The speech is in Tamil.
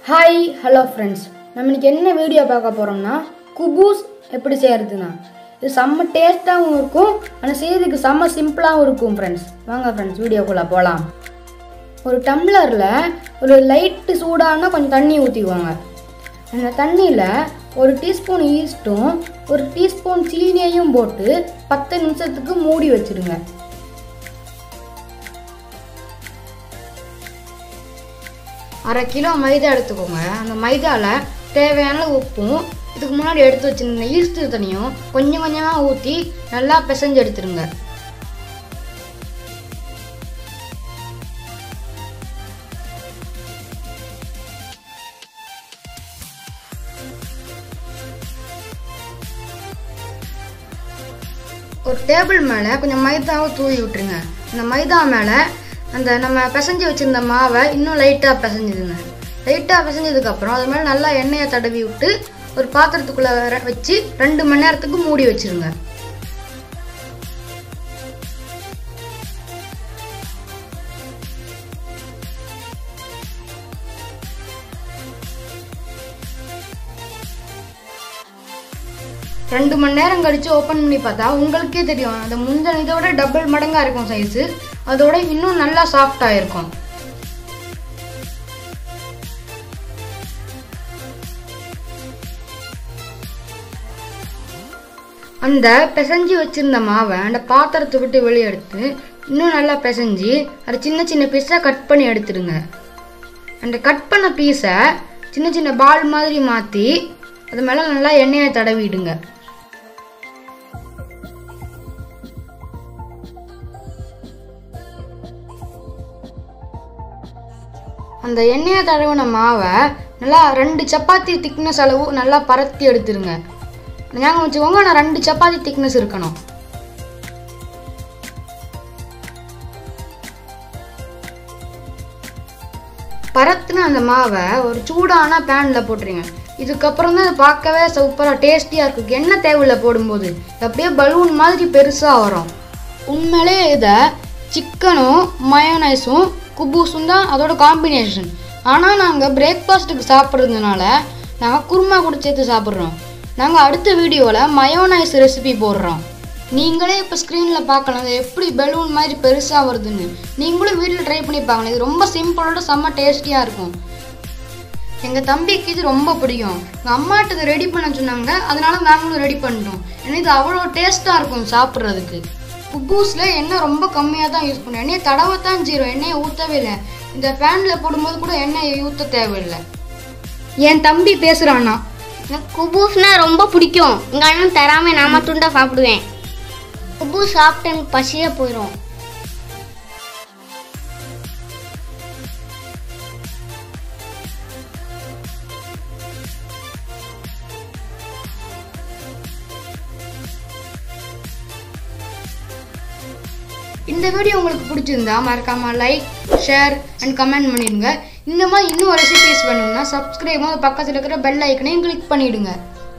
ஹாய் ஹலோ ஃப்ரெண்ட்ஸ் நம்ம இன்னைக்கு என்ன வீடியோ பார்க்க போகிறோம்னா குபூஸ் எப்படி செய்யறதுனா இது செம்ம டேஸ்ட்டாகவும் இருக்கும் ஆனால் செய்யறதுக்கு செம்ம சிம்பிளாகவும் இருக்கும் ஃப்ரெண்ட்ஸ் வாங்க ஃப்ரெண்ட்ஸ் வீடியோக்குள்ளே போகலாம் ஒரு டம்ளரில் ஒரு லைட்டு சூடானா கொஞ்சம் தண்ணி ஊற்றிக்குவாங்க அந்த தண்ணியில் ஒரு டீஸ்பூன் ஈஸ்ட்டும் ஒரு டீஸ்பூன் சீனியையும் போட்டு பத்து நிமிஷத்துக்கு மூடி வச்சிடுங்க அரை கிலோ மைதா எடுத்துக்கோங்க அந்த மைதாவில் தேவையான உப்பும் இதுக்கு முன்னாடி எடுத்து வச்சிருந்த ஈஸ்ட் தண்ணியும் கொஞ்சம் கொஞ்சமாக ஊற்றி நல்லா பிசைஞ்சு எடுத்துருங்க ஒரு டேபிள் மேலே கொஞ்சம் மைதாவை தூவி விட்டுருங்க அந்த மைதா மேலே அந்த நம்ம பிசைஞ்சு வச்சிருந்த மாவை இன்னும் லைட்டாக பிசைஞ்சிடுங்க லைட்டாக பிசைஞ்சதுக்கப்புறம் அது மேலே நல்லா எண்ணெயை தடவி விட்டு ஒரு பாத்திரத்துக்குள்ளே வச்சு ரெண்டு மணி நேரத்துக்கு மூடி வச்சிருங்க ரெண்டு மணி நேரம் கழிச்சு ஓப்பன் பண்ணி பார்த்தா உங்களுக்கே தெரியும் அந்த முந்தின இதோட டபுள் மடங்காக இருக்கும் சைஸு அதோட இன்னும் நல்லா சாஃப்டாக இருக்கும் அந்த பிசைஞ்சு வச்சிருந்த மாவை அந்த பாத்திரத்தை விட்டு வெளியே எடுத்து இன்னும் நல்லா பிசைஞ்சு அதை சின்ன சின்ன பீஸாக கட் பண்ணி எடுத்துடுங்க அந்த கட் பண்ண பீஸை சின்ன சின்ன பால் மாதிரி மாற்றி அது மேலே நல்லா எண்ணெயை தடவிடுங்க அந்த எண்ணெயை தடவின மாவை நல்லா ரெண்டு சப்பாத்தி திக்னஸ் அளவு நல்லா பரத்தி எடுத்துருங்க ஞாபகம் வச்சுக்கோங்க ஆனால் ரெண்டு சப்பாத்தி திக்னஸ் இருக்கணும் பரத்துன அந்த மாவை ஒரு சூடான பேனில் போட்டுருங்க இதுக்கப்புறம் தான் அது பார்க்கவே சூப்பராக டேஸ்டியாக இருக்கும் எண்ணெய் தேவையில்ல போடும்போது அப்படியே பலூன் மாதிரி பெருசாக வரும் உண்மையிலே இதை சிக்கனும் மயோனைஸும் குபூஸும் தான் அதோட காம்பினேஷன் ஆனால் நாங்கள் பிரேக்ஃபாஸ்ட்டுக்கு சாப்பிட்றதுனால நாங்கள் குருமா கூட சேர்த்து சாப்பிட்றோம் நாங்கள் அடுத்த வீடியோவில் மயோனைஸ் ரெசிபி போடுறோம் நீங்களே இப்போ ஸ்க்ரீனில் பார்க்கலாம் அது எப்படி பலூன் மாதிரி பெருசாக வருதுன்னு நீங்களும் வீட்டில் ட்ரை பண்ணி பார்க்கலாம் இது ரொம்ப சிம்பிளோட செம்ம டேஸ்டியாக இருக்கும் எங்கள் தம்பிக்கு இது ரொம்ப பிடிக்கும் எங்கள் அம்மாட்ட இதை ரெடி பண்ண சொன்னாங்க அதனால நாங்களும் ரெடி பண்ணிட்டோம் ஏன்னா இது அவ்வளோ டேஸ்ட்டாக இருக்கும் சாப்பிட்றதுக்கு குப்பூஸில் எண்ணெய் ரொம்ப கம்மியாக தான் யூஸ் பண்ணுவோம் எண்ணெயை தடவத்தான் செய்கிறோம் எண்ணெயை ஊற்றவே இல்லை இந்த பேனில் போடும்போது கூட எண்ணெயை ஊற்ற தேவையில்லை என் தம்பி பேசுகிறான்னா எனக்கு குபூஸ்னா ரொம்ப பிடிக்கும் எங்கள் அண்ணன் தராமல் நான் மட்டும் தான் சாப்பிடுவேன் குபூஸ் சாப்பிட்டு எனக்கு பசியே போயிடும் இந்த வீடியோ உங்களுக்கு பிடிச்சிருந்தா மறக்காம லைக் ஷேர் அண்ட் கமெண்ட் பண்ணிடுங்க இந்த மாதிரி இன்னும் ரெசிபிஸ் வேணும்னா சப்ஸ்கிரைபும் பக்கத்தில் இருக்கிற பெல் ஐக்கனையும் கிளிக் பண்ணிடுங்க